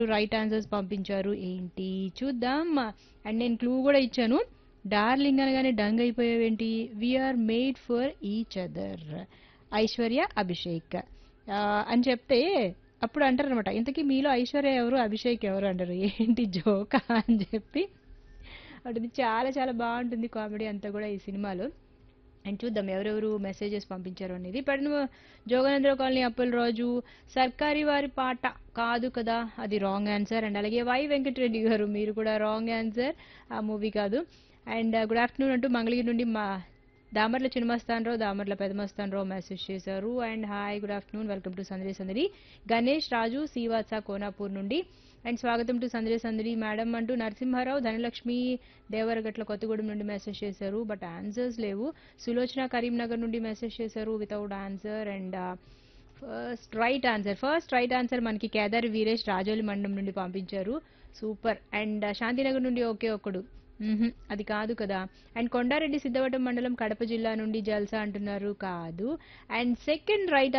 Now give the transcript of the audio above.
right answers పంపించారు ఏంటి చూద్దాం అండ్ నేను క్లూ కూడా ఇచ్చాను డార్లింగ్ అనగానే డంగ్ అయిపోయావేంటి we are made for each other Aishwarya Abhishek ఆ, అని చెప్తే అప్పుడు అంటారు అనమాట ఇంతకీ మీలో ఐశ్వర్య ఎవరు అభిషేక్ ఎవరు అంటారు ఏంటి జోకా అని చెప్పి అటు చాలా చాలా బాగుంటుంది కామెడీ అంతా కూడా ఈ సినిమాలో అండ్ చూద్దాం ఎవరెవరు మెసేజెస్ పంపించారు అనేది ఇప్పుడు జోగనేంద్ర కాలనీ అప్పుల్ రాజు సర్కారీ వారి పాట కాదు కదా అది రాంగ్ ఆన్సర్ అండ్ అలాగే వై వెంకటరెడ్డి గారు మీరు కూడా రాంగ్ ఆన్సర్ ఆ మూవీ కాదు అండ్ గుడ్ ఆఫ్టర్నూన్ అంటూ మంగళగిరి నుండి మా దామర్ల చిన్నమస్తానరావు దామర్ల పెదమస్తానరావు మెసేజ్ చేశారు and hi good afternoon welcome to Sandadi Sandadi Ganesh రాజు శ్రీవాత్స కోనాపూర్ నుండి అండ్ స్వాగతం టు సందడి సందడి మేడం అంటూ నరసింహారావు ధనలక్ష్మి దేవరగట్ల కొత్తగూడెం నుండి మెసేజ్ చేశారు బట్ ఆన్సర్స్ లేవు సులోచన కరీంనగర్ నుండి మెసేజ్ చేశారు without answer and first right answer first right answer మనకి కేదారి వీరేష్ రాజోలి మండలం నుండి పంపించారు సూపర్ అండ్ శాంతినగర్ నుండి ఒకే ఒక్కడు మ్మ్హ, అది కాదు కదా అండ్ కొండారెడ్డి సిద్ధవటం మండలం కడప జిల్లా నుండి జల్సా అంటున్నారు కాదు అండ్ సెకండ్ రైట్